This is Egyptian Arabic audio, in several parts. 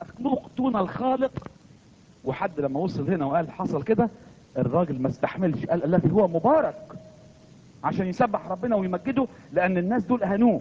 مخلوق دون الخالق وحد لما وصل هنا وقال حصل كده الراجل ما استحملش قال الذي هو مبارك عشان يسبح ربنا ويمجده لان الناس دول اهانوه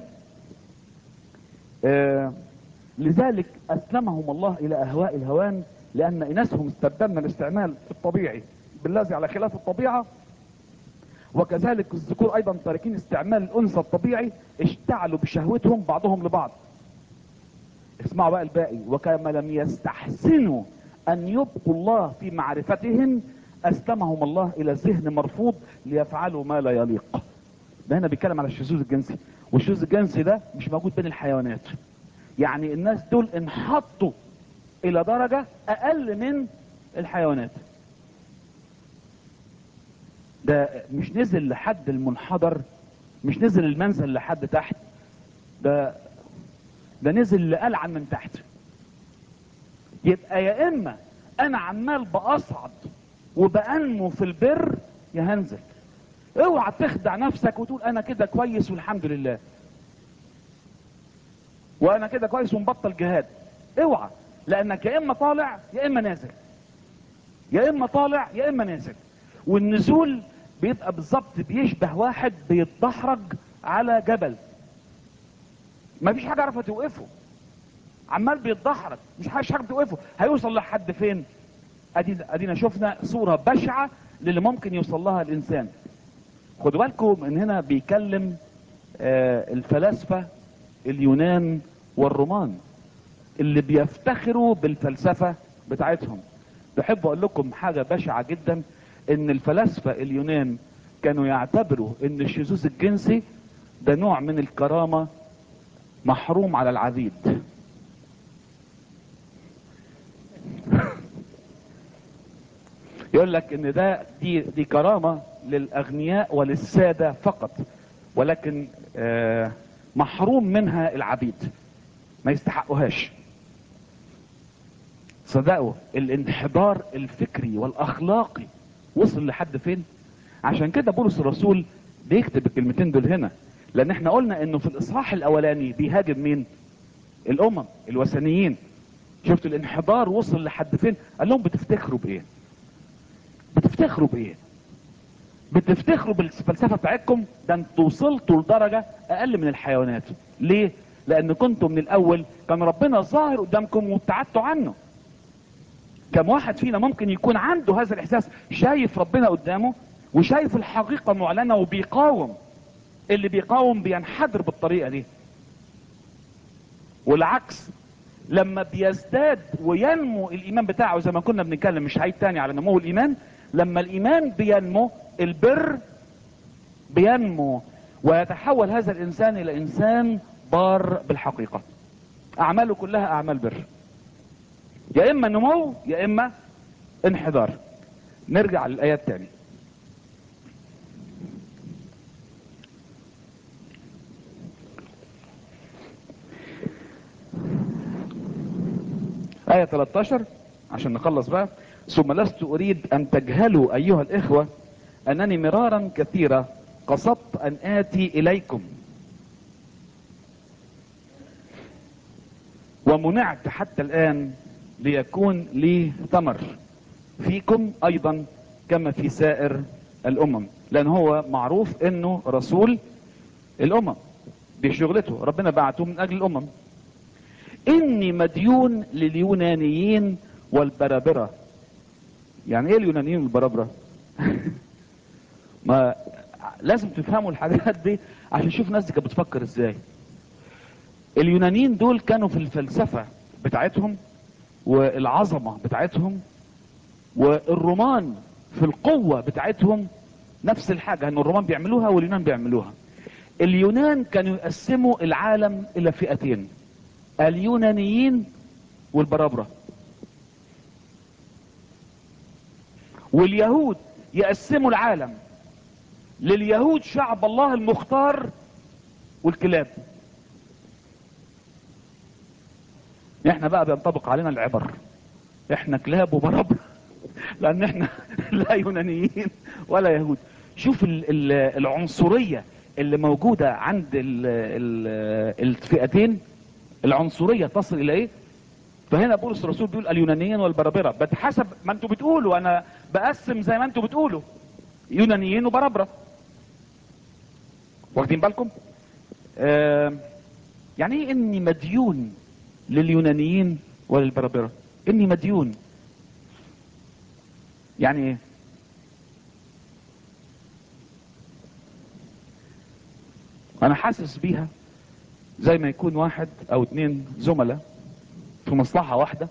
آه لذلك اسلمهم الله الى اهواء الهوان لان اناسهم استبدلنا الاستعمال الطبيعي بالذي على خلاف الطبيعه وكذلك الذكور ايضا تاركين استعمال الانثى الطبيعي اشتعلوا بشهوتهم بعضهم لبعض اسمعوا بقى الباقي وكما لم يستحسنوا ان يبقوا الله في معرفتهم اسلمهم الله الى ذهن مرفوض ليفعلوا ما لا يليق ده هنا بيتكلم على الشذوذ الجنسي والشذوذ الجنسي ده مش موجود بين الحيوانات يعني الناس دول انحطوا الى درجة اقل من الحيوانات ده مش نزل لحد المنحدر مش نزل المنزل لحد تحت ده ده نزل لألعن من تحت يبقى يا اما انا عمال باصعد وبأنمو في البر يا هنزل اوعى تخدع نفسك وتقول انا كده كويس والحمد لله وانا كده كويس ومبطل جهاد اوعى لانك يا اما طالع يا اما نازل يا اما طالع يا اما نازل والنزول بيبقى بالظبط بيشبه واحد بيتدحرج على جبل ما فيش حاجه عارفه توقفه عمال بيتدحرج مش حاجه حاجه توقفه هيوصل لحد فين ادينا ادينا شفنا صوره بشعه للي ممكن يوصل لها الانسان خدوا بالكم من هنا بيكلم آه الفلاسفه اليونان والرومان اللي بيفتخروا بالفلسفه بتاعتهم بحب اقول لكم حاجه بشعه جدا ان الفلاسفه اليونان كانوا يعتبروا ان الشذوذ الجنسي ده نوع من الكرامه محروم على العبيد يقول لك ان ده دي دي كرامه للاغنياء وللساده فقط ولكن آه محروم منها العبيد ما يستحقوهاش صدقوا الانحدار الفكري والاخلاقي وصل لحد فين عشان كده بولس الرسول بيكتب الكلمتين دول هنا لان احنا قلنا انه في الاصحاح الاولاني بيهاجم مين الامم الوثنيين شفتوا الانحدار وصل لحد فين قال لهم بتفتخروا بايه بتفتخروا بايه بتفتخروا بالفلسفه بتاعتكم ده انتوا وصلتوا لدرجه اقل من الحيوانات ليه لان كنتم من الاول كان ربنا ظاهر قدامكم وابتعدتوا عنه كم واحد فينا ممكن يكون عنده هذا الاحساس شايف ربنا قدامه وشايف الحقيقه معلنه وبيقاوم اللي بيقاوم بينحدر بالطريقه دي والعكس لما بيزداد وينمو الايمان بتاعه زي ما كنا بنتكلم مش هعيد تاني على نمو الايمان لما الايمان بينمو البر بينمو ويتحول هذا الانسان الى انسان بار بالحقيقه اعماله كلها اعمال بر يا اما نمو يا اما انحدار نرجع للايات تاني آية 13 عشان نخلص بقى ثم لست أريد أن تجهلوا أيها الإخوة أنني مرارا كثيرة قصدت أن آتي إليكم ومنعت حتى الآن ليكون لي ثمر فيكم أيضا كما في سائر الأمم لأن هو معروف أنه رسول الأمم دي شغلته ربنا بعته من أجل الأمم اني مديون لليونانيين والبرابرة يعني ايه اليونانيين والبرابرة ما لازم تفهموا الحاجات دي عشان نشوف الناس دي كانت بتفكر ازاي اليونانيين دول كانوا في الفلسفة بتاعتهم والعظمة بتاعتهم والرومان في القوة بتاعتهم نفس الحاجة ان الرومان بيعملوها واليونان بيعملوها اليونان كانوا يقسموا العالم الى فئتين اليونانيين والبرابرة واليهود يقسموا العالم لليهود شعب الله المختار والكلاب احنا بقى بينطبق علينا العبر احنا كلاب وبرابرة لان احنا لا يونانيين ولا يهود شوف ال ال العنصرية اللي موجودة عند ال ال الفئتين العنصرية تصل الى ايه فهنا بولس الرسول بيقول اليونانيين والبرابره بحسب ما انتوا بتقولوا انا بقسم زي ما انتوا بتقولوا يونانيين وبرابره واخدين بالكم آه يعني ايه اني مديون لليونانيين وللبرابره اني مديون يعني ايه انا حاسس بيها زي ما يكون واحد او اتنين زملاء في مصلحة واحدة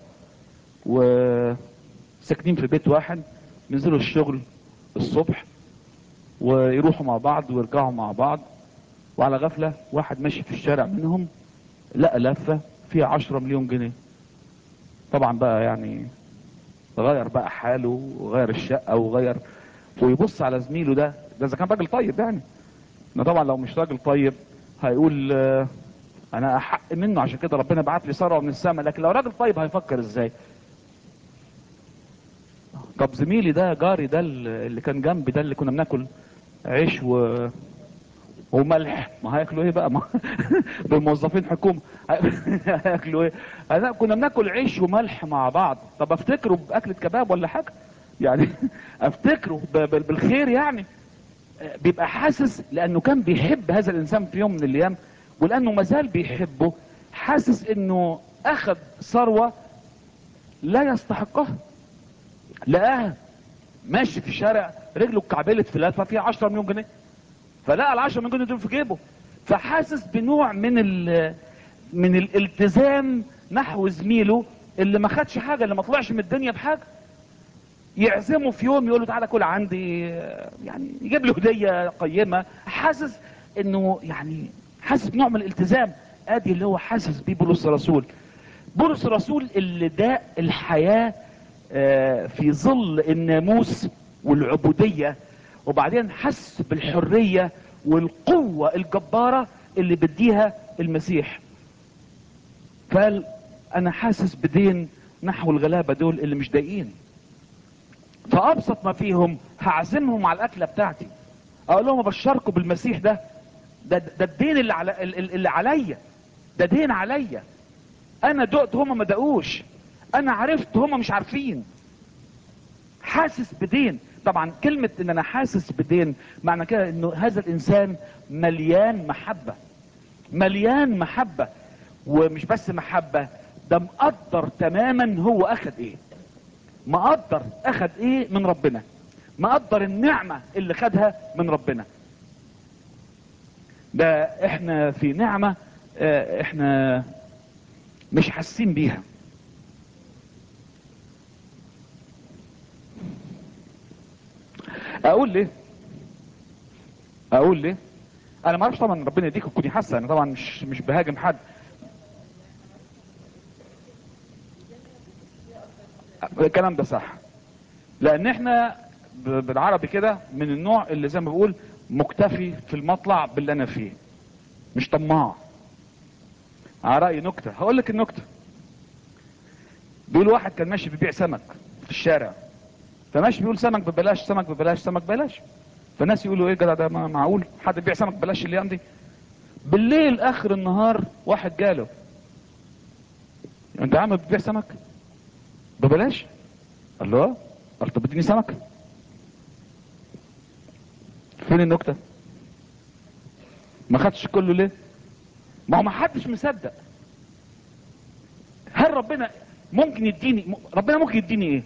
وساكنين في بيت واحد بينزلوا الشغل الصبح ويروحوا مع بعض ويرجعوا مع بعض وعلى غفلة واحد ماشي في الشارع منهم لقى لفة فيها عشرة مليون جنيه طبعا بقى يعني غير بقى حاله وغير الشقة وغير ويبص على زميله ده ده اذا كان راجل طيب يعني انه طبعا لو مش راجل طيب هيقول آه، انا احق منه عشان كده ربنا بعت لي ثروه من السماء لكن لو راجل طيب هيفكر ازاي طب زميلي ده جاري ده اللي كان جنبي ده اللي كنا بناكل عيش و وملح ما هياكلوا ايه بقى ما دول موظفين حكومه هياكلوا ايه هذا كنا بناكل عيش وملح مع بعض طب افتكروا باكله كباب ولا حاجه يعني افتكروا ب- ب- بالخير يعني بيبقى حاسس لانه كان بيحب هذا الانسان في يوم من الايام ولانه مازال بيحبه حاسس انه اخذ ثروه لا يستحقها لقاها ماشي في الشارع رجله اتكعبلت في لفه فيها 10 مليون جنيه فلقى ال 10 مليون جنيه دول في جيبه فحاسس بنوع من ال من الالتزام نحو زميله اللي ما خدش حاجه اللي ما طلعش من الدنيا بحاجه يعزمه في يوم يقول له تعالى كل عندي يعني يجيب له هديه قيمه حاسس انه يعني حاسس بنوع من الالتزام ادي اللي هو حاسس بيه بولس الرسول بولس الرسول اللي داء الحياه آه، في ظل الناموس والعبوديه وبعدين حس بالحريه والقوه الجباره اللي بديها المسيح قال انا حاسس بدين نحو الغلابه دول اللي مش ضايقين فابسط ما فيهم هعزمهم على الاكله بتاعتي اقول لهم ابشركم بالمسيح ده ده ده الدين اللي على اللي عليا ده دين عليا انا دقت هم ما دقوش انا عرفت هم مش عارفين حاسس بدين طبعا كلمة ان انا حاسس بدين معنى كده انه هذا الانسان مليان محبة مليان محبة ومش بس محبة ده مقدر تماما هو اخد ايه مقدر اخد ايه من ربنا مقدر النعمة اللي خدها من ربنا ده احنا في نعمة اه، احنا مش حاسين بيها اقول ليه اقول ليه انا ما اعرفش طبعا ربنا يديك وتكوني حاسه انا طبعا مش مش بهاجم حد الكلام ده صح لان احنا ب- بالعربي كده من النوع اللي زي ما بقول مكتفي في المطلع باللي انا فيه مش طماع على رأي نكتة هقول لك النكتة بيقول واحد كان ماشي بيبيع سمك في الشارع فماشي بيقول سمك ببلاش سمك ببلاش سمك ببلاش فالناس يقولوا ايه جدع ده ما- معقول حد بيبيع سمك ببلاش الايام دي بالليل اخر النهار واحد جاله انت يا عم بتبيع سمك ببلاش قال له اه قال طب اديني سمك فين النكته ما خدش كله ليه ما هو ما حدش مصدق هل ربنا ممكن يديني م- ربنا ممكن يديني ايه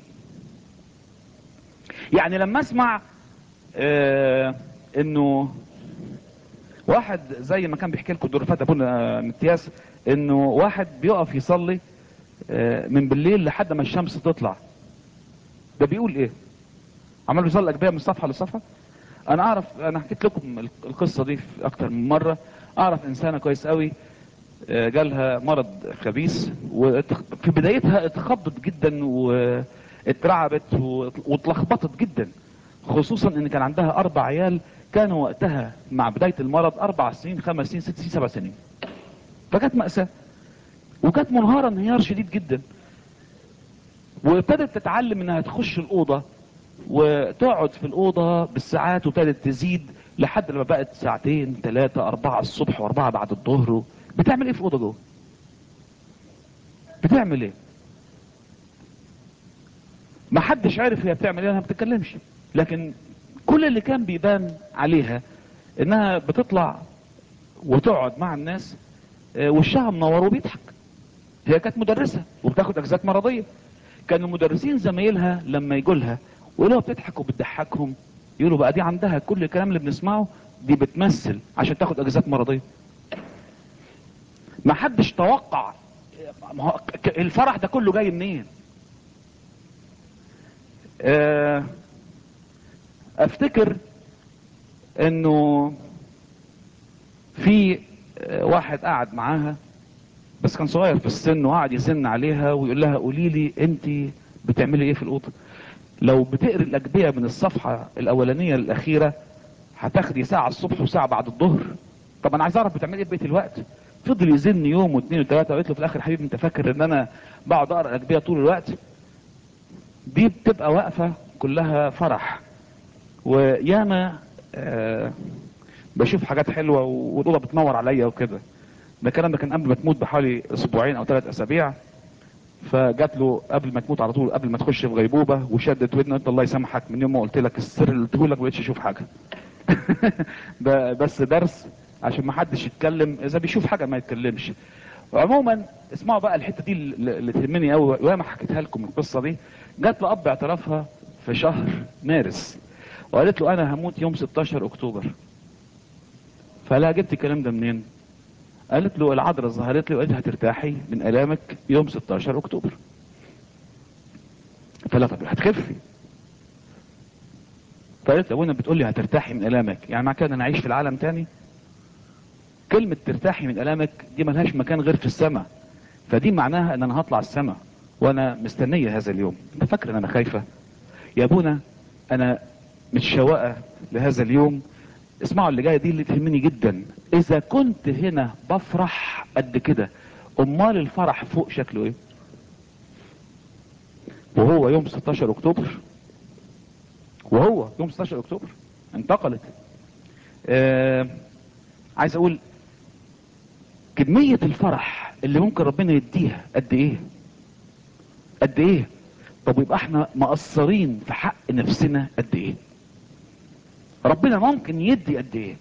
يعني لما اسمع آه انه واحد زي ما كان بيحكي لكم الدور اللي فات ابونا متياس انه واحد بيقف يصلي آه من بالليل لحد ما الشمس تطلع ده بيقول ايه عمال بيصلي اجبيه من صفحه لصفحه انا اعرف انا حكيت لكم ال- القصه دي في اكتر من مره اعرف انسانه كويس قوي آه، جالها مرض خبيث وفي بدايتها اتخضت جدا واترعبت وات- واتلخبطت جدا خصوصا ان كان عندها اربع عيال كانوا وقتها مع بدايه المرض اربع سنين خمس سنين ست سنين سبع سنين فكانت ماساه وكانت منهاره انهيار شديد جدا وابتدت تتعلم انها تخش الاوضه وتقعد في الاوضه بالساعات وابتدت تزيد لحد لما بقت ساعتين ثلاثه اربعه الصبح واربعه بعد الظهر بتعمل ايه في الاوضه جوه؟ بتعمل ايه؟ ما حدش عارف هي بتعمل ايه ما بتتكلمش لكن كل اللي كان بيبان عليها انها بتطلع وتقعد مع الناس آه، وشها منور وبيضحك هي كانت مدرسة وبتاخد اجازات مرضية كان المدرسين زمايلها لما يجوا لها ويقولوا بتضحك وبتضحكهم يقولوا بقى دي عندها كل الكلام اللي بنسمعه دي بتمثل عشان تاخد اجازات مرضية ما حدش توقع ما هو ك- ك- الفرح ده كله جاي منين آه، افتكر انه في آه، واحد قعد معاها بس كان صغير في السن وقعد يزن عليها ويقول لها قولي لي انت بتعملي ايه في الاوضه لو بتقري الاجبيه من الصفحه الاولانيه للاخيره هتاخدي ساعه الصبح وساعه بعد الظهر طب انا عايز اعرف بتعملي ايه في بقيه الوقت فضل يزن يوم واثنين وثلاثه وقلت له في الاخر حبيبي انت فاكر ان انا بقعد اقرا الاجبيه طول الوقت دي بتبقى واقفه كلها فرح وياما آه بشوف حاجات حلوه والاوضه بتنور عليا وكده ده الكلام ده كان قبل ما تموت بحوالي اسبوعين او ثلاث اسابيع فجات له قبل ما تموت على طول قبل ما تخش في غيبوبه وشدت ودنه قلت الله يسامحك من يوم ما قلت لك السر اللي قلته لك ما بقتش اشوف حاجه ده بس درس عشان ما حدش يتكلم اذا بيشوف حاجه ما يتكلمش عموما اسمعوا بقى الحته دي اللي اللي تهمني قوي وانا حكيتها لكم القصه دي جات له اب اعترافها في شهر مارس وقالت له انا هموت يوم 16 اكتوبر فلا جبت الكلام ده منين قالت له العذراء ظهرت لي وقالت لي هترتاحي من الامك يوم 16 اكتوبر فلا طب هتخفي فقالت له ابونا بتقول لي هترتاحي من الامك يعني مع كده انا اعيش في العالم تاني كلمة ترتاحي من الامك دي ملهاش مكان غير في السماء فدي معناها ان انا هطلع السماء وانا مستنية هذا اليوم انت فاكر ان انا خايفة يا ابونا انا متشوقة لهذا اليوم اسمعوا اللي جايه دي اللي تهمني جدا اذا كنت هنا بفرح قد كده امال الفرح فوق شكله ايه وهو يوم 16 اكتوبر وهو يوم 16 اكتوبر انتقلت آه عايز اقول كمية الفرح اللي ممكن ربنا يديها قد ايه قد ايه طب يبقى احنا مقصرين في حق نفسنا قد ايه ربنا ممكن يدي قد ايه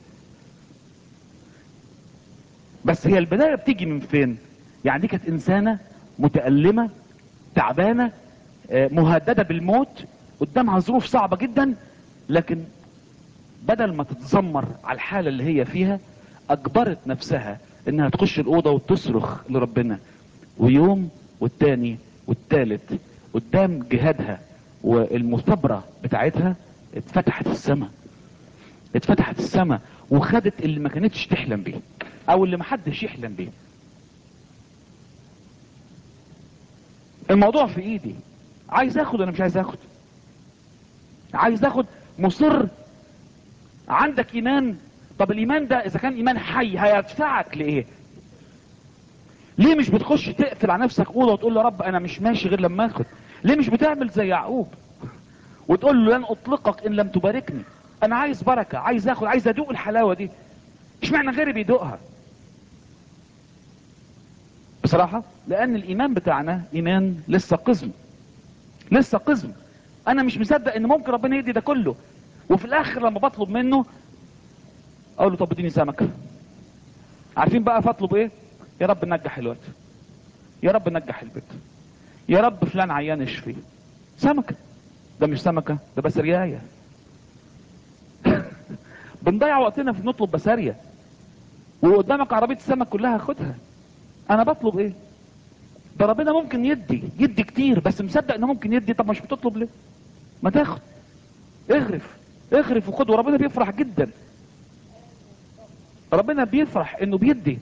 بس هي البداية بتيجي من فين يعني دي كانت انسانة متألمة تعبانة آه، مهددة بالموت قدامها ظروف صعبة جدا لكن بدل ما تتذمر على الحالة اللي هي فيها اجبرت نفسها انها تخش الاوضة وتصرخ لربنا ويوم والتاني والتالت قدام جهادها والمثابرة بتاعتها اتفتحت السماء اتفتحت السماء وخدت اللي ما كانتش تحلم بيه او اللي ما حدش يحلم بيه الموضوع في ايدي عايز اخد انا مش عايز اخد عايز اخد مصر عندك ايمان طب الايمان ده اذا كان ايمان حي هيدفعك لايه ليه مش بتخش تقفل على نفسك اوضه وتقول له يا رب انا مش ماشي غير لما اخد ليه مش بتعمل زي يعقوب وتقول له لن اطلقك ان لم تباركني انا عايز بركه عايز اخد عايز ادوق الحلاوه دي اشمعنى غيري بيدوقها بصراحه لان الايمان بتاعنا ايمان لسه قزم لسه قزم انا مش مصدق ان ممكن ربنا يدي ده كله وفي الاخر لما بطلب منه اقول له طب اديني سمكه عارفين بقى فاطلب ايه يا رب نجح الوقت يا رب نجح البيت يا رب فلان عيان اشفي سمكه ده مش سمكه ده بس ريايه بنضيع وقتنا في نطلب بسارية وقدامك عربية السمك كلها خدها انا بطلب ايه ده ربنا ممكن يدي يدي كتير بس مصدق انه ممكن يدي طب مش بتطلب ليه ما تاخد اغرف اغرف وخد وربنا بيفرح جدا ربنا بيفرح انه بيدي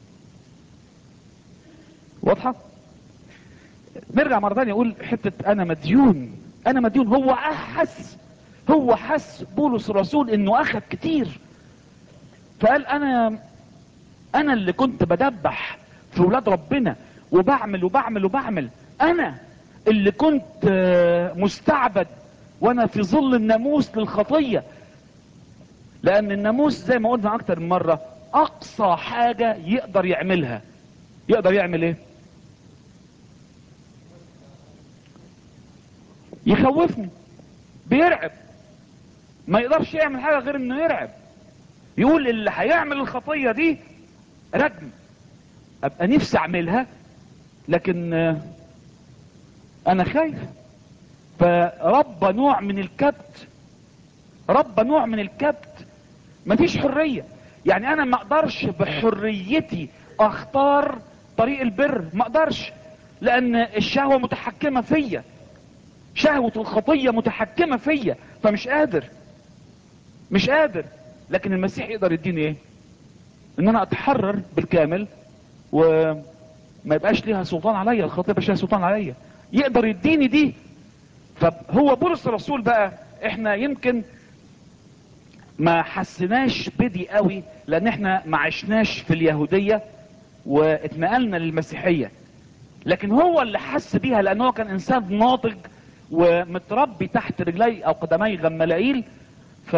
واضحة نرجع مرة تانية اقول حتة انا مديون انا مديون هو احس هو حس بولس الرسول انه اخذ كتير فقال انا انا اللي كنت بدبح في ولاد ربنا وبعمل وبعمل وبعمل انا اللي كنت آه، مستعبد وانا في ظل الناموس للخطية لان الناموس زي ما قلنا اكتر من مرة اقصى حاجة يقدر يعملها يقدر يعمل ايه يخوفني بيرعب ما يقدرش يعمل حاجة غير انه يرعب يقول اللي هيعمل الخطية دي رجم ابقى نفسي اعملها لكن آه، انا خايف فرب نوع من الكبت رب نوع من الكبت مفيش حرية يعني انا ما اقدرش بحريتي اختار طريق البر ما اقدرش لان الشهوة متحكمة فيا شهوة الخطية متحكمة فيا فمش قادر مش قادر لكن المسيح يقدر يديني ايه ان انا اتحرر بالكامل وما يبقاش ليها سلطان عليا الخطية يبقاش ليها سلطان عليا يقدر يديني دي فهو بولس الرسول بقى احنا يمكن ما حسناش بدي قوي لان احنا ما عشناش في اليهودية واتنقلنا للمسيحية لكن هو اللي حس بيها لان هو كان انسان ناضج ومتربي تحت رجلي او قدمي غملائيل ف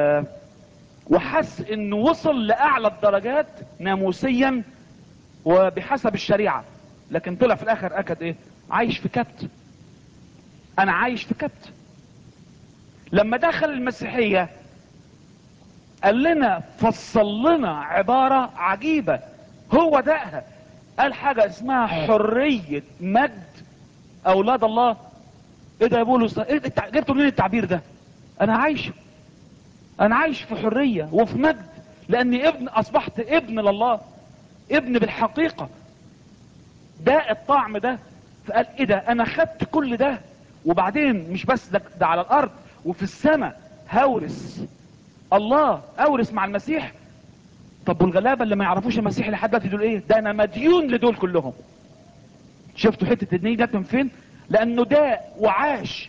وحس انه وصل لاعلى الدرجات ناموسيا وبحسب الشريعة لكن طلع في الاخر اكد ايه عايش في كبت انا عايش في كبت لما دخل المسيحية قال لنا فصل لنا عبارة عجيبة هو دقها قال حاجة اسمها حرية مجد اولاد الله ايه ده يا بولس ايه ده التع- جبتوا منين التعبير ده انا عايش انا عايش في حرية وفي مجد لاني ابن اصبحت ابن لله ابن بالحقيقة ده الطعم ده فقال ايه ده انا خدت كل ده وبعدين مش بس ده, ده على الارض وفي السماء هورث الله اورث مع المسيح طب والغلابه اللي ما يعرفوش المسيح لحد دلوقتي دول ايه ده انا مديون لدول كلهم شفتوا حته الدنيا جت من فين لانه ده وعاش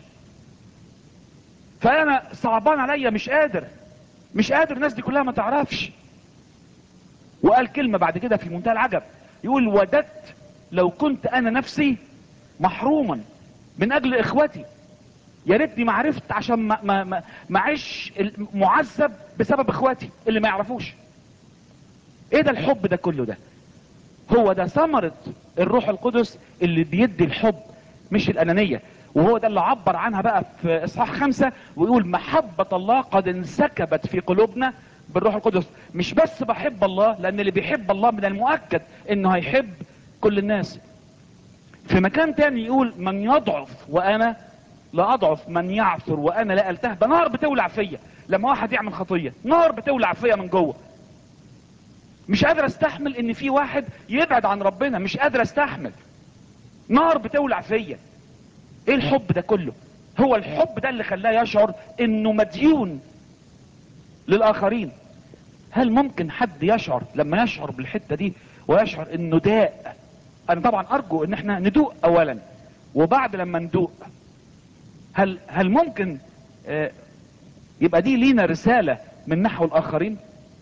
فانا صعبان عليا مش قادر مش قادر الناس دي كلها ما تعرفش وقال كلمة بعد كده في منتهى العجب يقول وددت لو كنت انا نفسي محروما من اجل اخوتي يا ريتني ما عرفت عشان ما ما ما ما اعيش معذب بسبب اخواتي اللي ما يعرفوش ايه ده الحب ده كله ده هو ده ثمرة الروح القدس اللي بيدي الحب مش الانانية وهو ده اللي عبر عنها بقى في اصحاح خمسة ويقول محبة الله قد انسكبت في قلوبنا بالروح القدس مش بس بحب الله لان اللي بيحب الله من المؤكد انه هيحب كل الناس في مكان تاني يقول من يضعف وانا لا اضعف من يعثر وانا لا التهب نار بتولع فيا لما واحد يعمل خطية نار بتولع فيا من جوه مش قادر استحمل ان في واحد يبعد عن ربنا مش قادر استحمل نار بتولع فيا ايه الحب ده كله هو الحب ده اللي خلاه يشعر انه مديون للاخرين هل ممكن حد يشعر لما يشعر بالحتة دي ويشعر انه داء انا طبعا ارجو ان احنا ندوق اولا وبعد لما ندوق هل هل ممكن آه، يبقى دي لينا رسالة من نحو الاخرين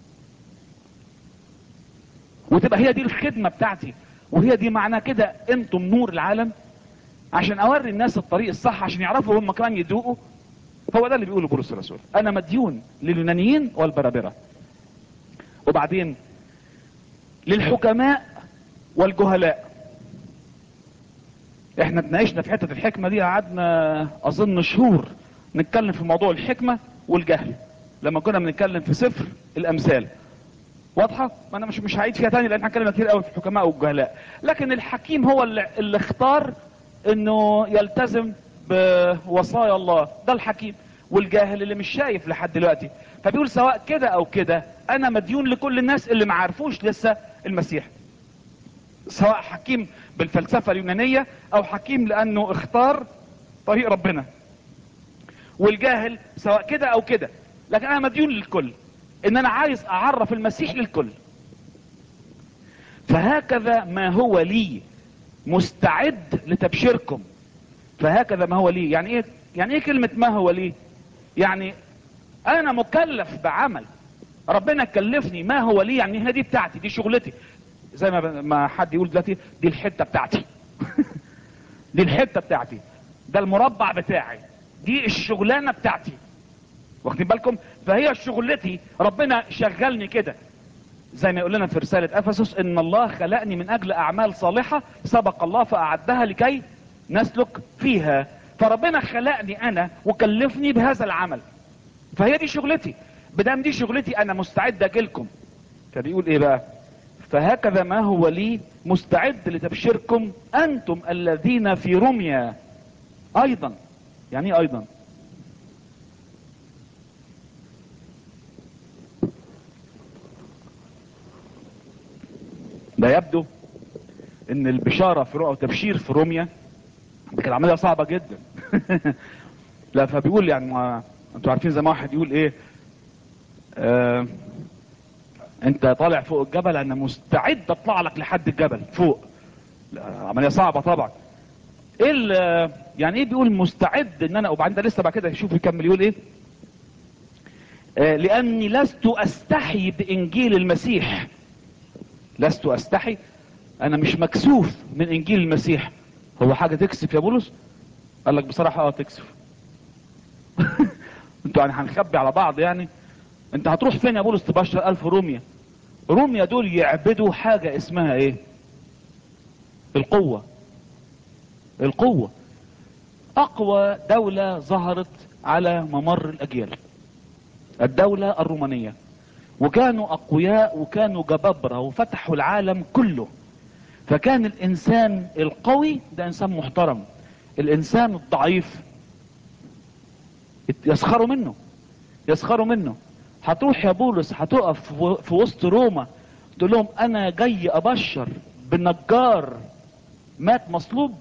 وتبقى هي دي الخدمة بتاعتي وهي دي معنى كده انتم نور العالم عشان اوري الناس الطريق الصح عشان يعرفوا هم كمان يدوقوا هو ده اللي بيقوله بولس الرسول انا مديون لليونانيين والبرابرة وبعدين للحكماء والجهلاء احنا اتناقشنا في حتة الحكمة دي قعدنا اظن شهور نتكلم في موضوع الحكمة والجهل لما كنا بنتكلم في سفر الامثال واضحة ما انا مش مش هعيد فيها تاني لان احنا اتكلمنا كتير قوي في الحكماء والجهلاء لكن الحكيم هو اللي, اللي اختار انه يلتزم بوصايا الله ده الحكيم والجاهل اللي مش شايف لحد دلوقتي فبيقول سواء كده او كده انا مديون لكل الناس اللي ما عرفوش لسه المسيح سواء حكيم بالفلسفة اليونانية او حكيم لانه اختار طريق ربنا والجاهل سواء كده او كده لكن انا مديون للكل ان انا عايز اعرف المسيح للكل فهكذا ما هو لي مستعد لتبشيركم فهكذا ما هو لي يعني ايه يعني ايه كلمة ما هو لي يعني انا مكلف بعمل ربنا كلفني ما هو لي يعني هي دي بتاعتي دي شغلتي زي ما ما حد يقول دلوقتي دي الحته بتاعتي دي الحته بتاعتي ده المربع بتاعي دي الشغلانه بتاعتي واخدين بالكم فهي شغلتي ربنا شغلني كده زي ما يقول لنا في رسالة افسس ان الله خلقني من اجل اعمال صالحة سبق الله فاعدها لكي نسلك فيها فربنا خلقني انا وكلفني بهذا العمل فهي دي شغلتي بدام دي شغلتي انا مستعد اجيلكم فبيقول ايه بقى فهكذا ما هو لي مستعد لتبشيركم انتم الذين في رمية ايضا يعني ايه ايضا ده يبدو ان البشارة في او تبشير في روميا دي كانت عملية صعبة جدا لا فبيقول يعني ما انتوا عارفين زي ما واحد يقول ايه آه انت طالع فوق الجبل انا مستعد اطلع لك لحد الجبل فوق لا، عملية صعبة طبعا ايه ال- يعني ايه بيقول مستعد ان انا وبعدين ده لسه بعد كده شوف يكمل يقول ايه آه لاني لست استحي بانجيل المسيح لست استحي انا مش مكسوف من انجيل المسيح هو حاجة تكسف يا بولس قال لك بصراحة اه تكسف انتوا يعني هنخبي على بعض يعني انت هتروح فين يا بولس تبشر الف روميا روميا دول يعبدوا حاجة اسمها ايه القوة القوة اقوى دولة ظهرت على ممر الاجيال الدولة الرومانية وكانوا اقوياء وكانوا جبابرة وفتحوا العالم كله فكان الانسان القوي ده انسان محترم الانسان الضعيف يسخروا منه يسخروا منه هتروح يا بولس هتقف في وسط روما تقول لهم انا جاي ابشر بنجار مات مصلوب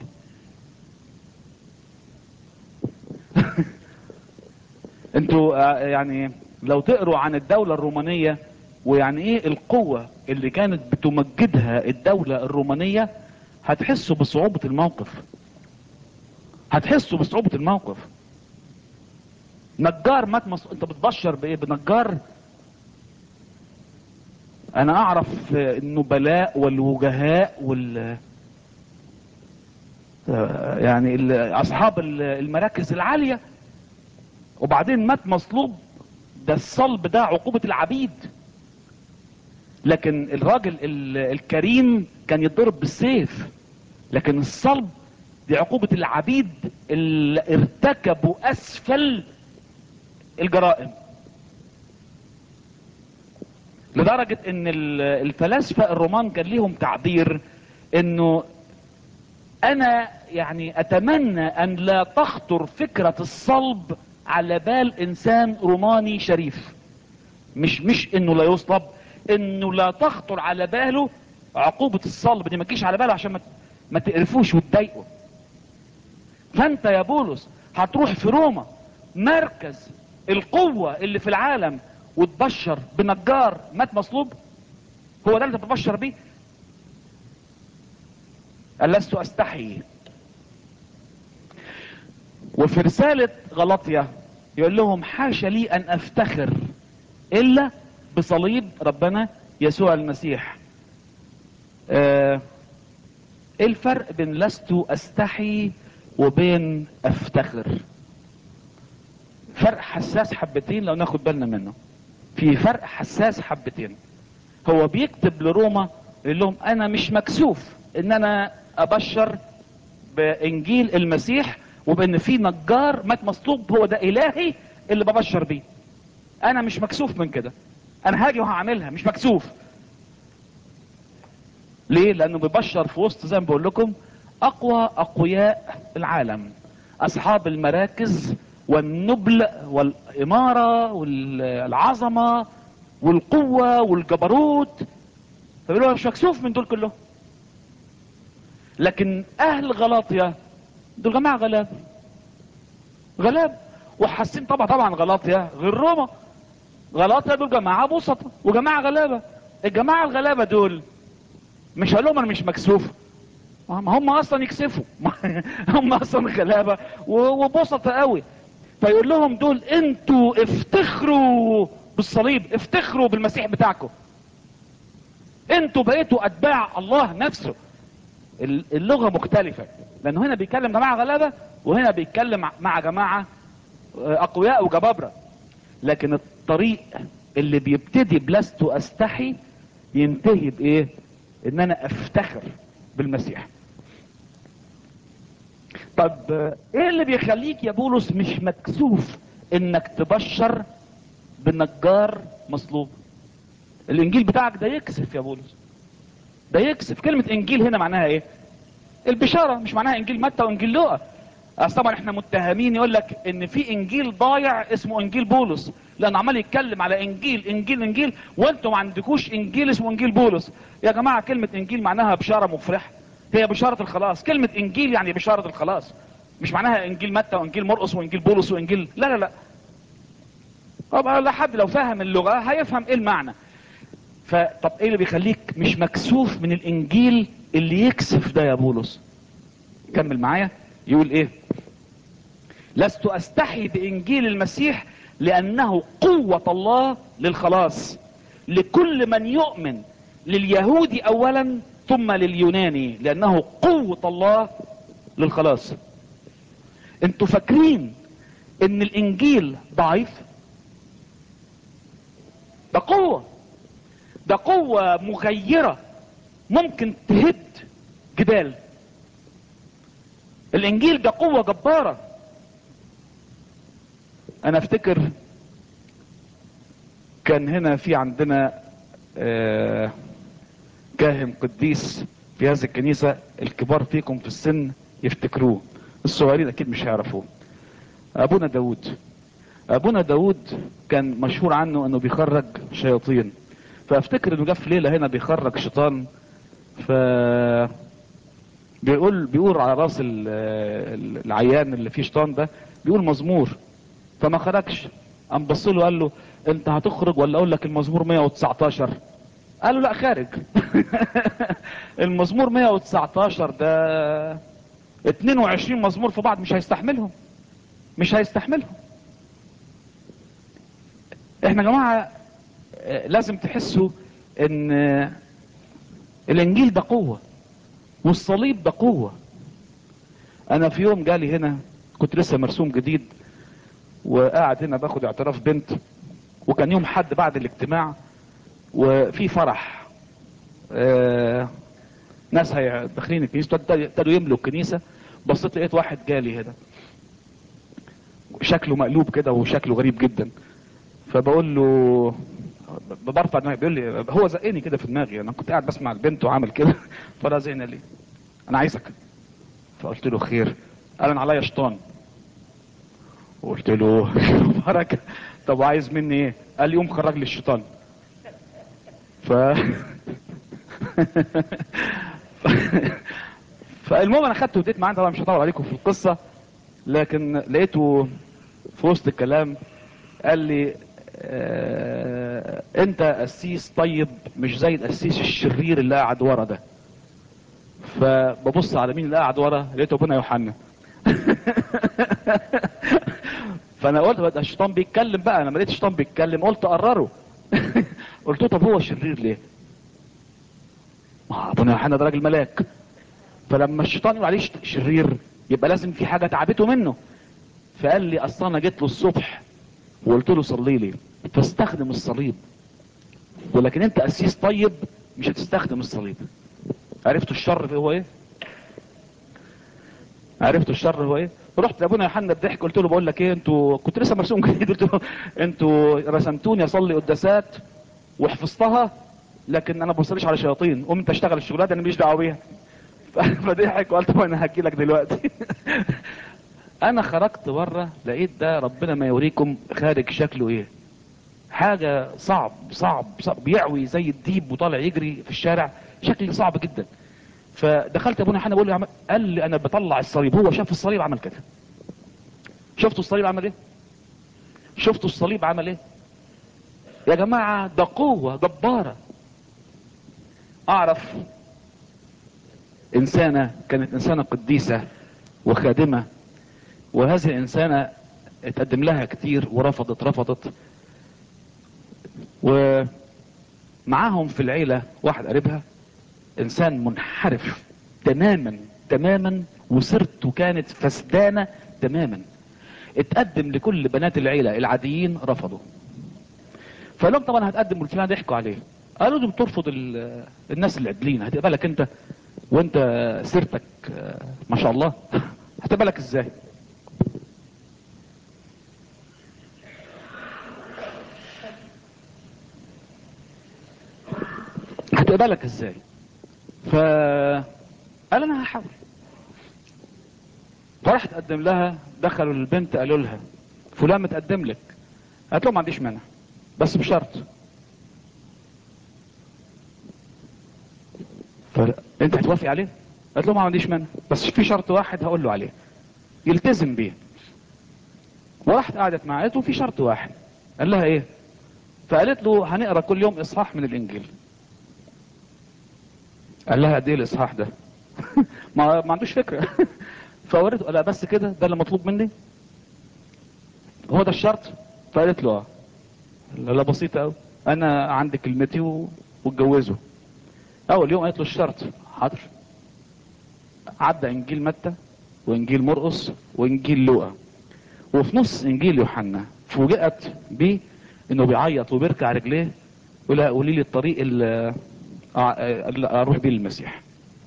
انتوا آه، يعني لو تقروا عن الدولة الرومانية ويعني ايه القوة اللي كانت بتمجدها الدولة الرومانية هتحسوا بصعوبة الموقف هتحسوا بصعوبة الموقف نجار مات مص... انت بتبشر بايه بنجار انا اعرف آه، النبلاء والوجهاء وال آه، يعني ال- اصحاب ال- المراكز العالية وبعدين مات مصلوب ده الصلب ده عقوبة العبيد لكن الراجل ال- الكريم كان يتضرب بالسيف لكن الصلب دي عقوبة العبيد اللي ارتكبوا اسفل الجرائم لدرجة ان ال- الفلاسفة الرومان كان ليهم تعبير انه انا يعني اتمنى ان لا تخطر فكرة الصلب على بال انسان روماني شريف مش مش انه لا يصلب انه لا تخطر على باله عقوبة الصلب دي ما تجيش على باله عشان ما ما تقرفوش وتضايقه فانت يا بولس هتروح في روما مركز القوة اللي في العالم وتبشر بنجار مات مصلوب هو ده اللي انت بتبشر بيه قال لست استحي وفي رسالة غلطية يقول لهم حاشا لي ان افتخر الا بصليب ربنا يسوع المسيح آه، ايه الفرق بين لست استحي وبين افتخر فرق حساس حبتين لو ناخد بالنا منه في فرق حساس حبتين هو بيكتب لروما يقول لهم انا مش مكسوف ان انا ابشر بانجيل المسيح وبان في نجار مات مصلوب هو ده الهي اللي ببشر بيه انا مش مكسوف من كده انا هاجي وهعملها مش مكسوف ليه لانه بيبشر في وسط زي ما بقول لكم اقوى اقوياء العالم اصحاب المراكز والنبل والامارة والعظمة والقوة والجبروت فبيقولوا أنا مش مكسوف من دول كلهم لكن اهل غلاطيا دول جماعة غلاب غلاب وحاسين طبعا طبعا غلاطيا غير روما غلاطيا دول جماعة بسطة وجماعة غلابة الجماعة الغلابة دول مش هقول لهم انا مش مكسوف ما هم اصلا يكسفوا هم اصلا غلابة و- وبسطة قوي فيقول لهم دول انتوا افتخروا بالصليب افتخروا بالمسيح بتاعكم انتوا بقيتوا اتباع الله نفسه ال- اللغة مختلفة لانه هنا بيتكلم جماعة غلابة وهنا بيتكلم مع جماعة آه، اقوياء وجبابرة لكن الطريق اللي بيبتدي بلست استحي ينتهي بايه ان انا افتخر بالمسيح طب آه، ايه اللي بيخليك يا بولس مش مكسوف انك تبشر بالنجار مصلوب الانجيل بتاعك ده يكسف يا بولس ده يكسف كلمة انجيل هنا معناها ايه البشارة مش معناها انجيل متى وانجيل لوقا اصل طبعا احنا متهمين يقول لك ان في انجيل ضايع اسمه انجيل بولس لان عمال يتكلم على انجيل انجيل انجيل وانتم ما عندكوش انجيل اسمه انجيل بولس يا جماعة كلمة انجيل معناها بشارة مفرحة هي بشارة الخلاص كلمة انجيل يعني بشارة الخلاص مش معناها انجيل متى وانجيل مرقس وانجيل بولس وانجيل لا لا لا طبعا لا حد لو فهم اللغة هيفهم ايه المعنى فطب ايه اللي بيخليك مش مكسوف من الانجيل اللي يكسف ده يا بولس كمل معايا يقول ايه لست استحي بانجيل المسيح لانه قوة الله للخلاص لكل من يؤمن لليهودي اولا ثم لليوناني لانه قوة الله للخلاص انتوا فاكرين ان الانجيل ضعيف ده قوة ده قوة مغيرة ممكن تهد جبال الانجيل ده قوة جبارة انا افتكر كان هنا في عندنا آه، كاهن قديس في هذه الكنيسة الكبار فيكم في السن يفتكروه الصغيرين اكيد مش هيعرفوه ابونا داود ابونا داود كان مشهور عنه انه بيخرج شياطين فافتكر انه جه في ليله هنا بيخرج شيطان ف بيقول بيقول على راس ال- ال- العيان اللي فيه شيطان ده بيقول مزمور فما خرجش قام بص له قال له انت هتخرج ولا اقول لك المزمور 119 قال له لا خارج المزمور 119 ده 22 مزمور في بعض مش هيستحملهم مش هيستحملهم احنا يا جماعه آه، لازم تحسوا ان آه، الانجيل ده قوه والصليب ده قوه انا في يوم جالي هنا كنت لسه مرسوم جديد وقاعد هنا باخد اعتراف بنت وكان يوم حد بعد الاجتماع وفي فرح آه ناس هي داخلين الكنيسه ابتدوا ابتدوا يملوا الكنيسه بصيت لقيت واحد جالي هنا شكله مقلوب كده وشكله غريب جدا فبقول له برفع دماغي بيقول لي هو زقني كده في دماغي انا كنت قاعد بسمع البنت وعامل كده فانا زقني ليه انا عايزك فقلت له خير قال انا عليا شيطان وقلت له بركه طب عايز مني ايه قال لي قوم خرج لي الشيطان ف فالمهم انا خدته واديت معاه طبعا مش هطول عليكم في القصه لكن لقيته في وسط الكلام قال لي آه انت قسيس طيب مش زي القسيس الشرير اللي قاعد ورا ده فببص على مين اللي قاعد ورا لقيته ابونا يوحنا فانا قلت بقى ده الشيطان بيتكلم بقى انا ما لقيت الشيطان بيتكلم قلت قرره قلت له طب هو شرير ليه ما ابونا يوحنا ده راجل ملاك فلما الشيطان يقول عليه شت- شرير يبقى لازم في حاجه تعبته منه فقال لي اصل انا جيت له الصبح وقلت له صلي لي فاستخدم الصليب ولكن انت قسيس طيب مش هتستخدم الصليب عرفتوا الشر هو ايه عرفتوا الشر هو ايه رحت لابونا يوحنا الضحك قلت له بقول لك ايه انتوا كنت لسه مرسوم جديد قلت له انتوا رسمتوني اصلي قداسات وحفظتها لكن انا ما بصليش على شياطين قوم انت اشتغل الشغلانه دي انا ماليش دعوه بيها ف- فضحك وقلت له انا هجي لك دلوقتي انا خرجت بره لقيت ده ربنا ما يوريكم خارج شكله ايه حاجة صعب صعب صعب بيعوي زي الديب وطالع يجري في الشارع شكل صعب جدا فدخلت ابونا يوحنا بقول له يا عم- قال لي انا بطلع الصليب هو شاف الصليب عمل كده شفتوا الصليب عمل ايه شفتوا الصليب عمل ايه يا جماعة ده قوة جبارة اعرف انسانة كانت انسانة قديسة وخادمة وهذه الانسانة اتقدم لها كتير ورفضت رفضت ومعاهم في العيلة واحد قريبها انسان منحرف تماما تماما وسيرته كانت فسدانة تماما اتقدم لكل بنات العيلة العاديين رفضوا فقال لهم طبعا هتقدم لفلان ضحكوا عليه قالوا له بترفض ال- الناس العدلين هتقبلك انت وانت سيرتك آه، ما شاء الله هتقبلك ازاي هتقبلك ازاي ف قال انا هحاول فراح تقدم لها دخلوا البنت قالوا لها فلان متقدم لك قالت له ما عنديش مانع بس بشرط فانت هتوافق عليه قالت له ما عنديش مانع بس في شرط واحد هقول له عليه يلتزم بيه وراحت قعدت معاه قالت له في شرط واحد قال لها ايه فقالت له هنقرا كل يوم اصحاح من الانجيل قال لها قد ايه الاصحاح ده ما ما عندوش فكره فوريته قال لها بس كده ده اللي مطلوب مني هو ده الشرط فقالت له اه لا لا بسيطه قوي انا عندي كلمتي و... واتجوزه اول يوم قالت له الشرط حاضر عدى انجيل متى وانجيل مرقس وانجيل لوقا وفي نص انجيل يوحنا فوجئت بيه انه بيعيط وبيركع رجليه ولا قولي لي الطريق اللي اروح بيه للمسيح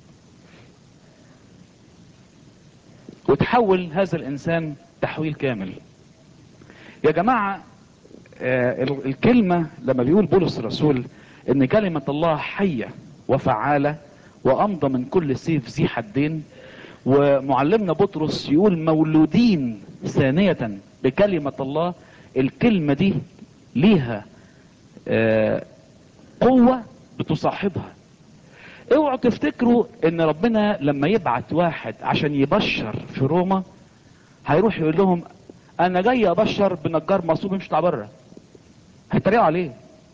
وتحول هذا الانسان تحويل كامل يا جماعة آه الكلمة لما بيقول بولس الرسول ان كلمة الله حية وفعالة وامضى من كل سيف ذي حدين ومعلمنا بطرس يقول مولودين ثانية بكلمة الله الكلمة دي ليها آه قوة بتصاحبها اوعوا تفتكروا ان ربنا لما يبعت واحد عشان يبشر في روما هيروح يقول لهم انا جاي ابشر بنجار مصلوب مش بره هيتريقوا عليه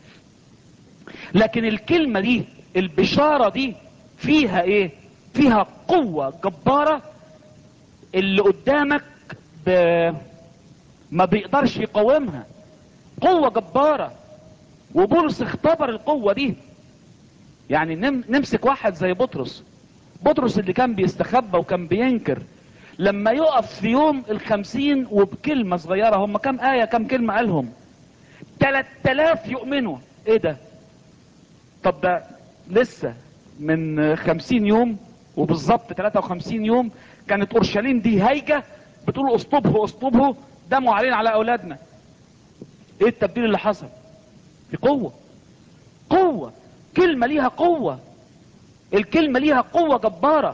لكن الكلمة دي البشارة دي فيها ايه فيها قوة جبارة اللي قدامك ب... ما بيقدرش يقاومها قوة جبارة وبولس اختبر القوة دي يعني نم... نمسك واحد زي بطرس بطرس اللي كان بيستخبى وكان بينكر لما يقف في يوم الخمسين وبكلمة صغيرة هم كم آية كم كلمة قالهم تلات تلاف يؤمنوا ايه ده طب ده لسه من خمسين يوم وبالظبط 53 يوم كانت اورشليم دي هايجه بتقول اسطبه اسطبه دموا علينا على اولادنا ايه التبديل اللي حصل دي قوه قوه كلمه ليها قوه الكلمه ليها قوه جباره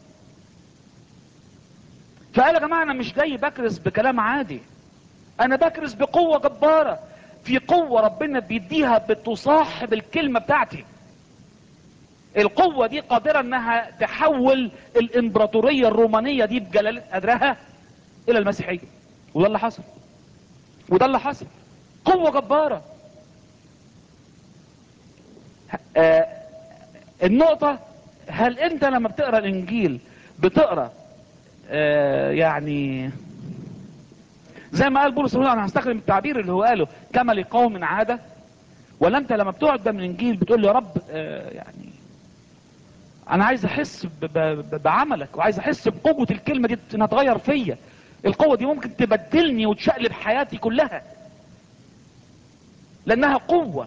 فقال يا جماعه انا مش جاي بكرس بكلام عادي انا بكرس بقوه جباره في قوه ربنا بيديها بتصاحب الكلمه بتاعتي القوة دي قادرة انها تحول الامبراطورية الرومانية دي بجلالة قدرها الى المسيحية وده اللي حصل وده اللي حصل قوة جبارة آه النقطة هل انت لما بتقرأ الانجيل بتقرأ آه يعني زي ما قال بولس انا هستخدم التعبير اللي هو قاله كما لقوم عادة ولا انت لما بتقعد قدام الانجيل بتقول له يا رب آه يعني انا عايز احس بعملك وعايز احس بقوة الكلمة دي انها تغير فيا القوة دي ممكن تبدلني وتشقلب حياتي كلها لانها قوة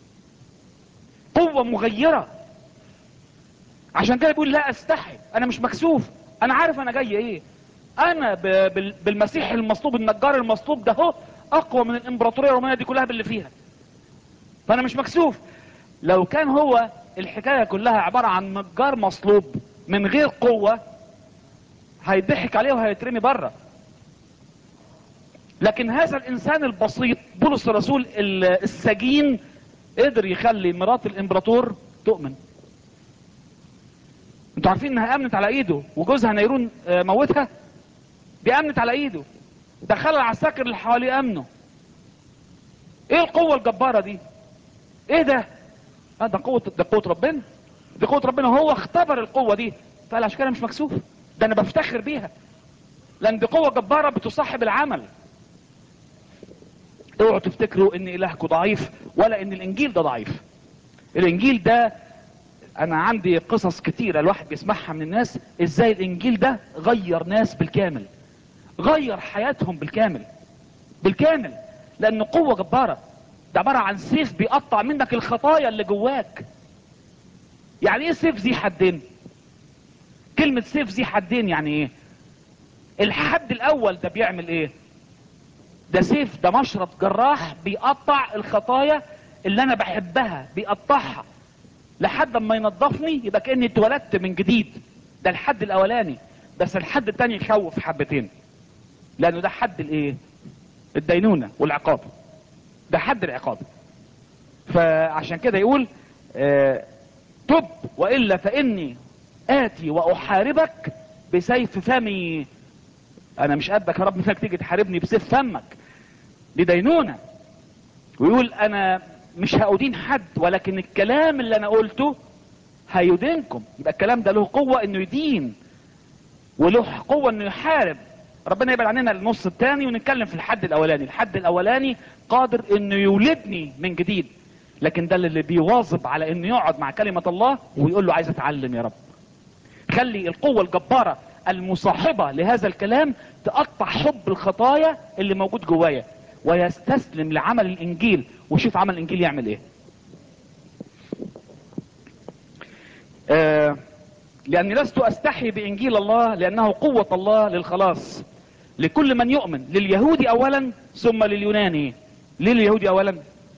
قوة مغيرة عشان كده بيقول لا استحي انا مش مكسوف انا عارف انا جاي ايه انا بالمسيح المصلوب النجار المصلوب ده هو اقوى من الامبراطورية الرومانية دي كلها باللي فيها فانا مش مكسوف لو كان هو الحكاية كلها عبارة عن نجار مصلوب من غير قوة هيضحك عليه وهيترمي بره لكن هذا الانسان البسيط بولس الرسول السجين قدر يخلي مرات الامبراطور تؤمن انتوا عارفين انها امنت على ايده وجوزها نيرون موتها دي امنت على ايده دخل العساكر اللي حواليه امنوا ايه القوة الجبارة دي ايه ده اه ده قوة ده قوة ربنا دي قوة ربنا هو اختبر القوة دي فقال عشان كده مش مكسوف ده انا بفتخر بيها لان دي قوة جبارة بتصاحب العمل اوعوا تفتكروا ان الهكم ضعيف ولا ان الانجيل ده ضعيف الانجيل ده انا عندي قصص كتيرة الواحد بيسمعها من الناس ازاي الانجيل ده غير ناس بالكامل غير حياتهم بالكامل بالكامل لانه قوة جبارة ده عبارة عن سيف بيقطع منك الخطايا اللي جواك يعني ايه سيف ذي حدين كلمة سيف ذي حدين يعني ايه الحد الاول ده بيعمل ايه ده سيف ده مشرط جراح بيقطع الخطايا اللي انا بحبها بيقطعها لحد ما ينضفني يبقى كاني اتولدت من جديد ده الحد الاولاني بس الحد التاني يخوف حبتين لانه ده حد الايه الدينونة والعقاب ده حد العقاب فعشان كده يقول آه تب والا فاني اتي واحاربك بسيف فمي انا مش قدك يا رب مثلك تيجي تحاربني بسيف فمك دي دينونة ويقول انا مش هأدين حد ولكن الكلام اللي انا قلته هيدينكم يبقى الكلام ده له قوة انه يدين وله قوة انه يحارب ربنا يبعد عننا النص الثاني ونتكلم في الحد الاولاني الحد الاولاني قادر انه يولدني من جديد لكن ده اللي بيواظب على انه يقعد مع كلمة الله ويقول له عايز اتعلم يا رب خلي القوة الجبارة المصاحبة لهذا الكلام تقطع حب الخطايا اللي موجود جوايا ويستسلم لعمل الانجيل وشوف عمل الانجيل يعمل ايه آه لاني لست استحي بانجيل الله لانه قوة الله للخلاص لكل من يؤمن لليهودي اولا ثم لليوناني ليه اليهودي اولا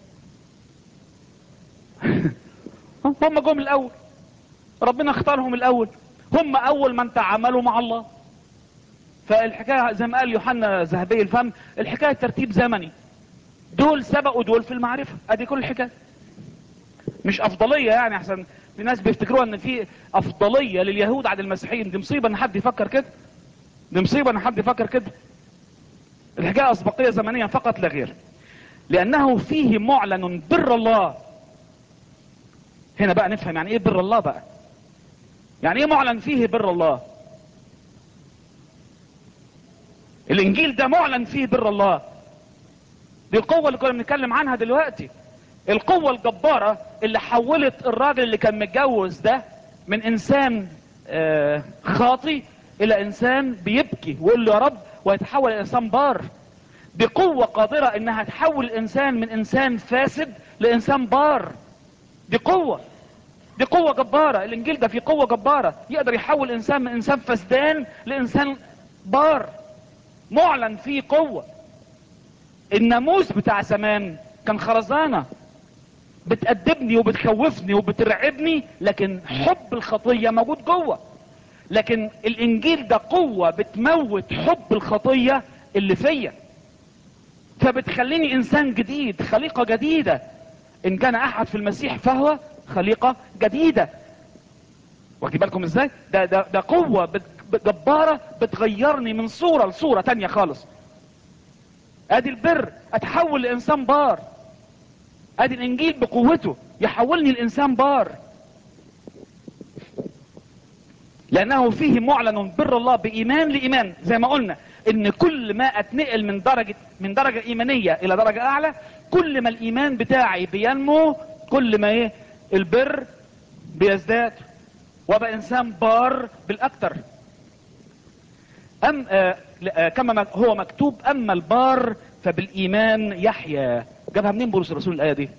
هم جم الاول ربنا اختارهم الاول هم اول من تعاملوا مع الله فالحكاية زي ما قال يوحنا ذهبي الفم الحكاية ترتيب زمني دول سبقوا دول في المعرفة ادي كل الحكاية مش افضلية يعني احسن في ناس بيفتكروا ان في افضلية لليهود عن المسيحيين دي مصيبة ان حد يفكر كده دي مصيبة ان حد يفكر كده الحكاية اسبقية زمنية فقط لا غير لانه فيه معلن بر الله هنا بقى نفهم يعني ايه بر الله بقى يعني ايه معلن فيه بر الله الانجيل ده معلن فيه بر الله دي القوة اللي كنا بنتكلم عنها دلوقتي القوة الجبارة اللي حولت الراجل اللي كان متجوز ده من انسان آه خاطي الى انسان بيبكي ويقول له يا رب ويتحول الى انسان بار دي قوة قادرة انها تحول الانسان من انسان فاسد لانسان بار دي قوة دي قوة جبارة الانجيل ده فيه قوة جبارة يقدر يحول انسان من انسان فسدان لانسان بار معلن فيه قوة الناموس بتاع زمان كان خرزانة بتأدبني وبتخوفني وبترعبني لكن حب الخطية موجود جوه لكن الانجيل ده قوة بتموت حب الخطية اللي فيا فبتخليني انسان جديد خليقة جديدة ان كان احد في المسيح فهو خليقة جديدة واخدين بالكم ازاي ده, ده, ده قوة بت- جبارة بتغيرني من صورة لصورة تانية خالص ادي البر اتحول لانسان بار ادي الانجيل بقوته يحولني لانسان بار لانه فيه معلن بر الله بايمان لايمان زي ما قلنا ان كل ما اتنقل من درجة من درجة ايمانية الى درجة اعلى كل ما الايمان بتاعي بينمو كل ما ايه البر بيزداد وابقى انسان بار بالاكتر ام آه لا، آه كما مك- هو مكتوب اما البار فبالايمان يحيا جابها منين بولس الرسول الايه دي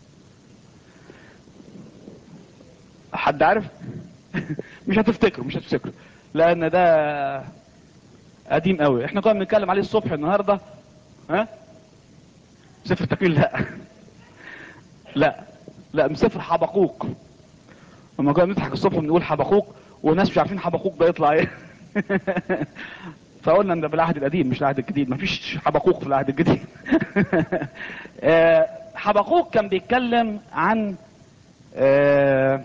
حد عارف مش هتفتكروا مش هتفتكروا لان ده قديم قوي احنا كنا بنتكلم عليه الصبح النهارده ها سفر التكوين لا لا لا من سفر حبقوق لما كنا بنضحك الصبح بنقول حبقوق وناس مش عارفين حبقوق ده يطلع ايه فقلنا ان ده في العهد القديم مش العهد الجديد مفيش حبقوق في العهد الجديد آه، حبقوق كان بيتكلم عن آه،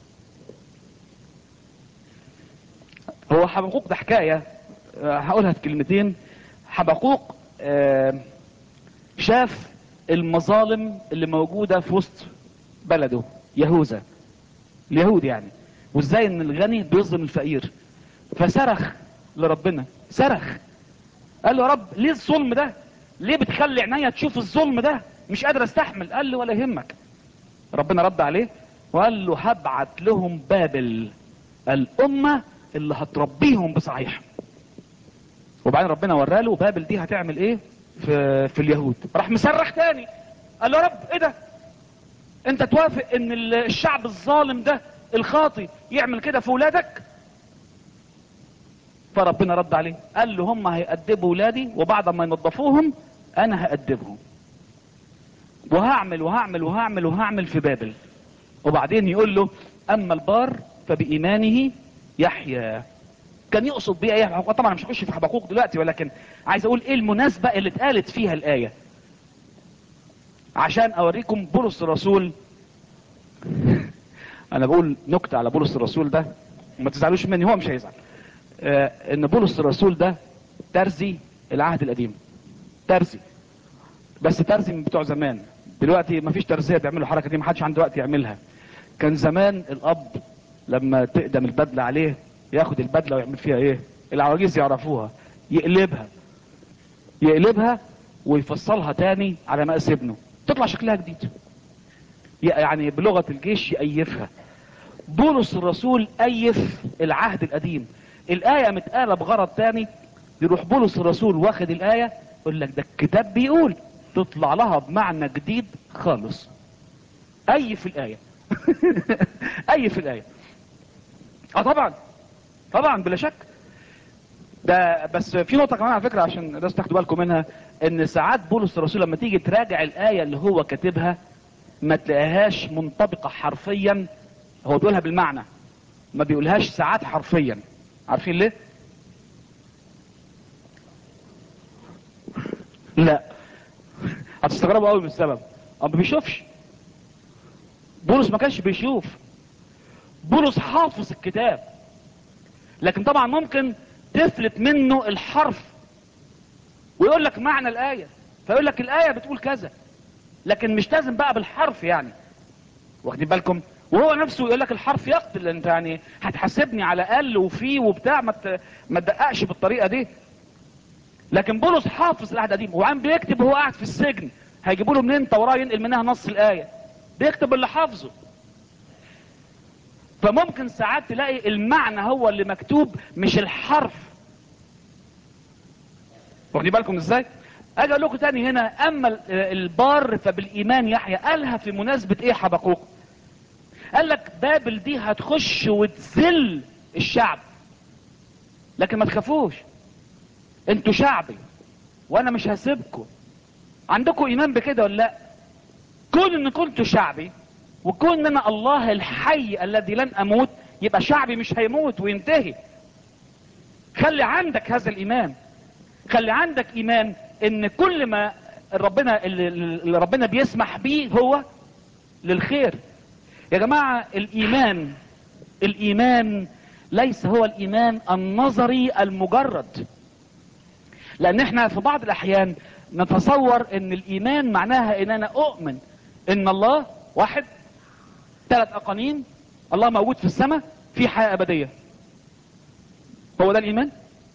هو حبقوق ده حكاية آه، هقولها في كلمتين حبقوق آه، شاف المظالم اللي موجودة في وسط بلده يهوذا اليهود يعني وازاي ان الغني بيظلم الفقير فصرخ لربنا صرخ قال له يا رب ليه الظلم ده ليه بتخلي عينيا تشوف الظلم ده مش قادر استحمل قال له ولا يهمك ربنا رد عليه وقال له هبعت لهم بابل الامه اللي هتربيهم بصحيح وبعدين ربنا وراله بابل دي هتعمل ايه في في اليهود راح مصرخ تاني قال له يا رب ايه ده انت توافق ان ال- الشعب الظالم ده الخاطي يعمل كده في ولادك ف فربنا رد عليه قال له هم هيأدبوا ولادي وبعد ما ينظفوهم انا هأدبهم وهعمل وهعمل وهعمل وهعمل في بابل وبعدين يقول له اما البار فبايمانه يحيى كان يقصد بيه ايه طبعا مش هخش في حبقوق دلوقتي ولكن عايز اقول ايه المناسبه اللي اتقالت فيها الايه عشان اوريكم بولس الرسول انا بقول نكته على بولس الرسول ده وما تزعلوش مني هو مش هيزعل آه ان بولس الرسول ده ترزي العهد القديم ترزي بس ترزي من بتوع زمان دلوقتي مفيش ترزيه بيعملوا الحركه دي محدش عنده وقت يعملها كان زمان الاب لما تقدم البدله عليه ياخد البدله ويعمل فيها ايه العواجيز يعرفوها يقلبها يقلبها ويفصلها تاني على مقاس ابنه تطلع شكلها جديد يعني بلغه الجيش يأيفها بولس الرسول أيف العهد القديم الآية متقالة بغرض تاني يروح بولس الرسول واخد الآية يقول لك ده الكتاب بيقول تطلع لها بمعنى جديد خالص أيف الآية أيف الآية اه طبعا طبعا بلا شك ده بس في نقطة كمان على فكرة عشان الناس تاخدوا بالكم منها ان ساعات بولس الرسول لما تيجي تراجع الآية اللي هو كاتبها ما تلاقيهاش منطبقة حرفيا هو بيقولها بالمعنى ما بيقولهاش ساعات حرفيا عارفين ليه لا هتستغربوا قوي من السبب هو ما بيشوفش بولس ما كانش بيشوف بولس حافظ الكتاب لكن طبعا ممكن تفلت منه الحرف ويقول لك معنى الآية فيقول لك الآية بتقول كذا لكن مش لازم بقى بالحرف يعني واخدين بالكم وهو نفسه يقول لك الحرف يقتل انت يعني هتحاسبني على اقل وفي وبتاع ما ت- ما تدققش بالطريقه دي لكن بولس حافظ العهد القديم وعم بيكتب وهو قاعد في السجن هيجيبوا له منين توراه ينقل منها نص الايه بيكتب اللي حافظه فممكن ساعات تلاقي المعنى هو اللي مكتوب مش الحرف واخدين بالكم ازاي اجي اقول لكم تاني هنا اما ال- البار فبالايمان يحيى قالها في مناسبه ايه حبقوق قال لك بابل دي هتخش وتذل الشعب لكن ما تخافوش انتوا شعبي وانا مش هسيبكم عندكم ايمان بكده ولا لا كون ان كنتوا شعبي وكون ان انا الله الحي الذي لن اموت يبقى شعبي مش هيموت وينتهي خلي عندك هذا الايمان خلي عندك ايمان ان كل ما ربنا اللي اللي ربنا بيسمح بيه هو للخير يا جماعة الايمان الايمان ليس هو الايمان النظري المجرد لان احنا في بعض الاحيان نتصور ان الايمان معناها ان انا اؤمن ان الله واحد ثلاث اقانيم الله موجود في السماء في حياة ابدية هو ده الايمان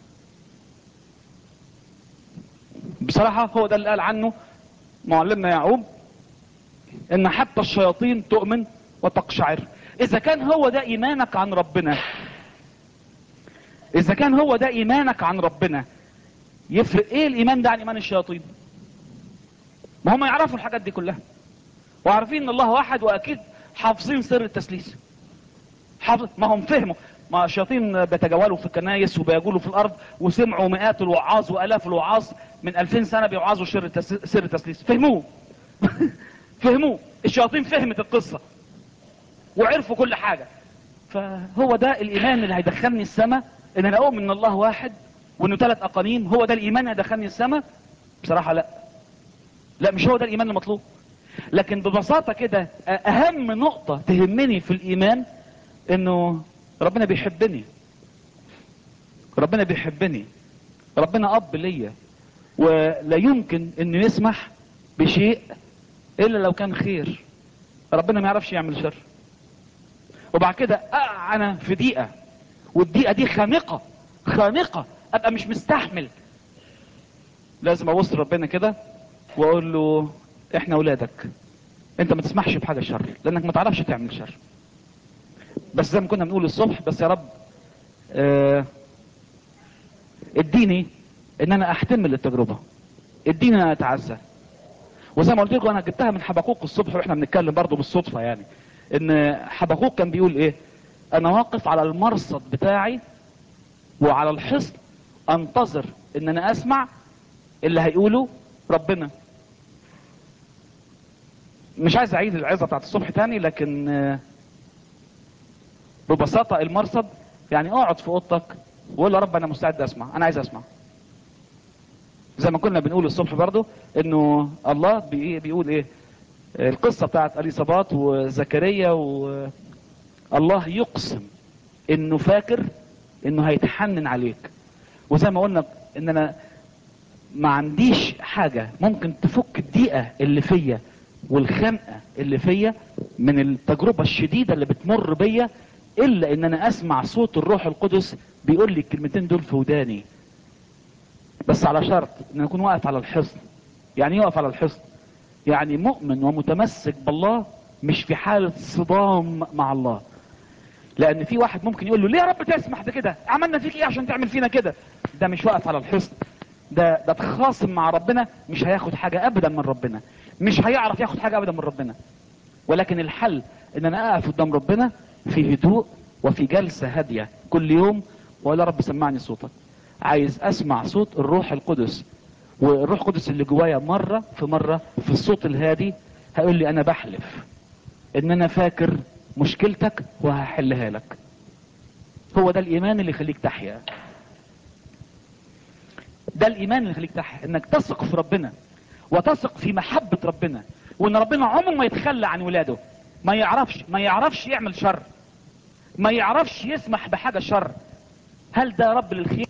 بصراحة هو ده اللي قال عنه معلمنا يعقوب ان حتى الشياطين تؤمن وتقشعر اذا كان هو ده ايمانك عن ربنا اذا كان هو ده ايمانك عن ربنا يفرق ايه الايمان ده عن ايمان الشياطين ما هم يعرفوا الحاجات دي كلها وعارفين ان الله واحد واكيد حافظين سر التسليس حافظ ما هم فهموا ما الشياطين بيتجولوا في الكنايس وبيجولوا في الارض وسمعوا مئات الوعاظ والاف الوعاظ من 2000 سنه بيوعظوا سر التس- سر التسليس فهموه فهموه الشياطين فهمت القصه وعرفوا كل حاجه فهو ده الايمان اللي هيدخلني السماء ان انا اؤمن ان الله واحد وانه ثلاث اقانيم هو ده الايمان اللي هيدخلني السماء بصراحه لا لا مش هو ده الايمان المطلوب لكن ببساطه كده اهم نقطه تهمني في الايمان انه ربنا بيحبني ربنا بيحبني ربنا اب ليا ولا يمكن انه يسمح بشيء الا لو كان خير ربنا ما يعرفش يعمل شر وبعد كده اقع انا في ضيقه والضيقه دي خانقه خانقه ابقى مش مستحمل لازم ابص ربنا كده واقول له احنا اولادك انت ما تسمحش بحاجه شر لانك ما تعرفش تعمل شر بس زي ما كنا بنقول الصبح بس يا رب اه اديني ان انا احتمل التجربه اديني ان انا اتعزى وزي ما قلت لكم انا جبتها من حبقوق الصبح واحنا بنتكلم برضه بالصدفه يعني ان حبقوق كان بيقول ايه انا واقف على المرصد بتاعي وعلى الحصن انتظر ان انا اسمع اللي هيقوله ربنا مش عايز اعيد العظه بتاعت الصبح تاني لكن آه، ببساطه المرصد يعني اقعد في اوضتك وقول يا رب انا مستعد اسمع انا عايز اسمع زي ما كنا بنقول الصبح برضو انه الله بي- بيقول ايه القصه بتاعت اليصابات وزكريا والله يقسم انه فاكر انه هيتحنن عليك وزي ما قلنا ان انا ما عنديش حاجة ممكن تفك الضيقة اللي فيا والخنقة اللي فيا من التجربة الشديدة اللي بتمر بيا الا ان انا اسمع صوت الروح القدس بيقول لي الكلمتين دول في وداني بس على شرط ان اكون واقف على الحصن يعني ايه واقف على الحصن يعني مؤمن ومتمسك بالله مش في حالة صدام مع الله لان في واحد ممكن يقول له ليه يا رب تسمح ده كده عملنا فيك ايه عشان تعمل فينا كده ده مش واقف على الحصن ده ده تخاصم مع ربنا مش هياخد حاجة ابدا من ربنا مش هيعرف ياخد حاجة ابدا من ربنا ولكن الحل ان انا اقف قدام ربنا في هدوء وفي جلسة هادية كل يوم واقول يا رب سمعني صوتك عايز اسمع صوت الروح القدس والروح القدس اللي جوايا مرة في مرة في الصوت الهادي هيقول لي انا بحلف ان انا فاكر مشكلتك وهحلها لك هو ده الايمان اللي يخليك تحيا ده الايمان اللي يخليك تحيا انك تثق في ربنا وتثق في محبة ربنا وان ربنا عمره ما يتخلى عن ولاده ما يعرفش ما يعرفش يعمل شر ما يعرفش يسمح بحاجة شر هل ده رب للخير